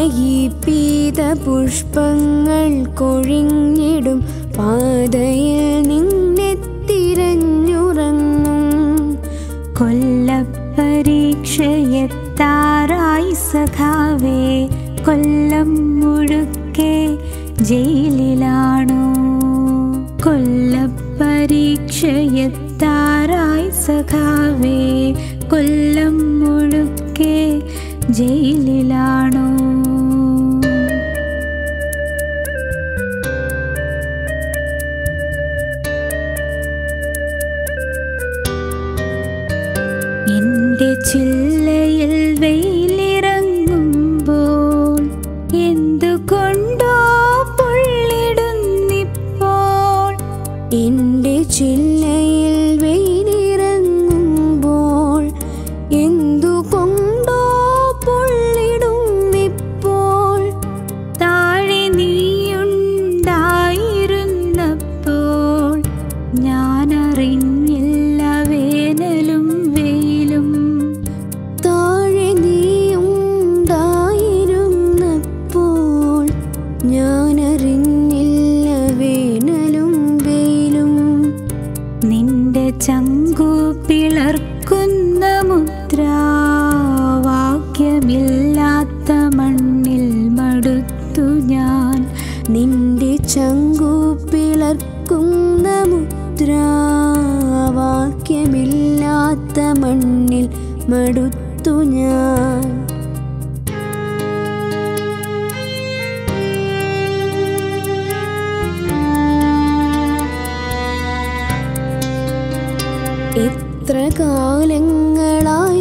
ഈ പീതപുഷ്പങ്ങൾ കൊഴിഞ്ഞിടും പാതയിൽ നിന്നെ തിരഞ്ഞുറങ്ങും കൊല്ലപ്പരീക്ഷയെത്താറായി സഖാവേ കൊല്ലം മുഴുക്കെ ജയിലിലാണോ കൊല്ലപ്പരീക്ഷയെത്താറായി സഖാവേ കൊല്ലം മുഴുക്കെ ജയിലിലാണോ എന്റെ ചില്ലയിൽ വെയിലിറങ്ങുമ്പോൾ എന്തുകൊണ്ടോ പൊള്ളിടുന്നിപ്പോൾ എൻ്റെ ചില്ലയിൽ വെയിലിറങ്ങുമ്പോൾ എന്തുകൊണ്ടോ പൊള്ളിടുന്നിപ്പോൾ താഴെ നീയുണ്ടായിരുന്നപ്പോൾ ഞാനറിഞ്ഞില്ല വേനലും വെയിലും താഴെ നീയുണ്ടായിരുന്നപ്പോൾ ഞാനറിഞ്ഞില്ല വേനലും വെയിലും നിന്റെ ചങ്കു പിളർക്കുന്ന മുദ്രാവാക്യമില്ലാത്ത മണ്ണിൽ മടുത്തു ഞാൻ നിന്റെ ചങ്കു പിളർക്കുന്ന മുദ്രാവാക്യമില്ലാത്ത മണ്ണിൽ മടുത്തു ഞാൻ എത്ര കാലങ്ങളായി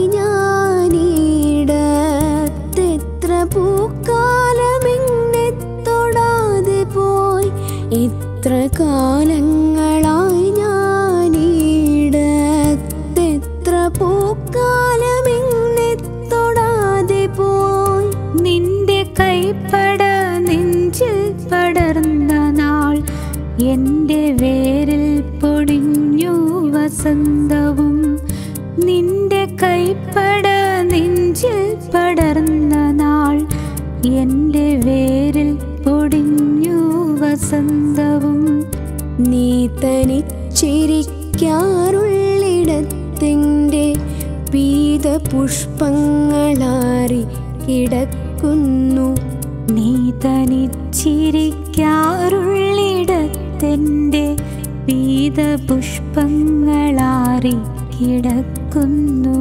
ഞാനീടത്തെത്ര പൂക്കാലമെന്നെ തൊടാതെ പോയി എത്ര കാലങ്ങളായി ഞാനീടത്തെത്ര പൂക്കാലമെന്നെ തൊടാതെ പോയി നിന്റെ കൈപ്പട നെഞ്ചിൽ പടർന്ന നാൾ എൻ്റെ വേരിൽ പൊടിഞ്ഞു വസന്തവും നിന്റെ കൈപ്പട നെഞ്ചിൽ പടർന്ന നാൾ എൻ്റെ വേരിൽ പൊടിഞ്ഞു വസന്തവും നീ തനിച്ചിരിക്കാറുള്ളിടത്തിൻ്റെ പീതപുഷ്പങ്ങളാറി കിടക്കുന്നു നീ തനിച്ചിരിക്കാറുള്ളിടത്തെൻ്റെ പീതപുഷ്പങ്ങളാറി കിടക്കുന്നു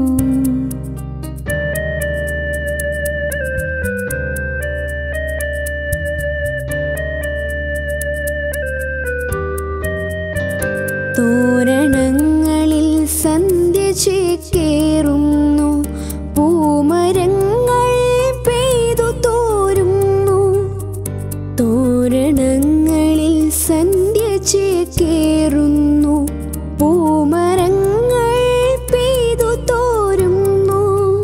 തോരണങ്ങളിൽ സന്ധ്യ ചേക്കേറുന്നു പൂമരങ്ങൾ പെയ്തു തോരുന്നു തോരണങ്ങളിൽ സന്ധ്യ ചേക്കേറുന്നു പൂമരങ്ങൾ പെയ്തു തോരുന്നു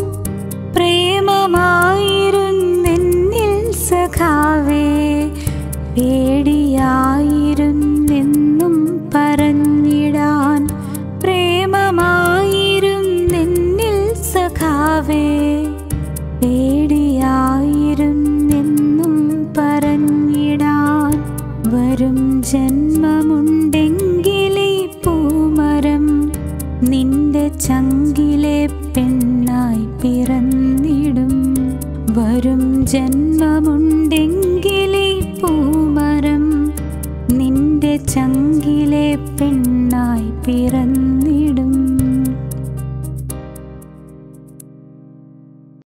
പ്രേമമായിരുന്നെന്നിൽ സഖാവേ പേടിയായിരുന്നെന്നും പറഞ്ഞിടാൻ പ്രേമമായിരുന്നെന്നിൽ സഖാവേ പേടിയായിരുന്നെന്നും പറഞ്ഞിടാൻ വരും ജന്മമുണ്ടെങ്കിലേ പൂമരം നിന്റെ ചങ്കിലെ പെണ്ണായി പിറന്നിടും വരും ജന്മമുണ്ടെങ്കിലേ പൂമരം നിന്റെ ചങ്കിലെ പെണ്ണായി പിറന്നിടും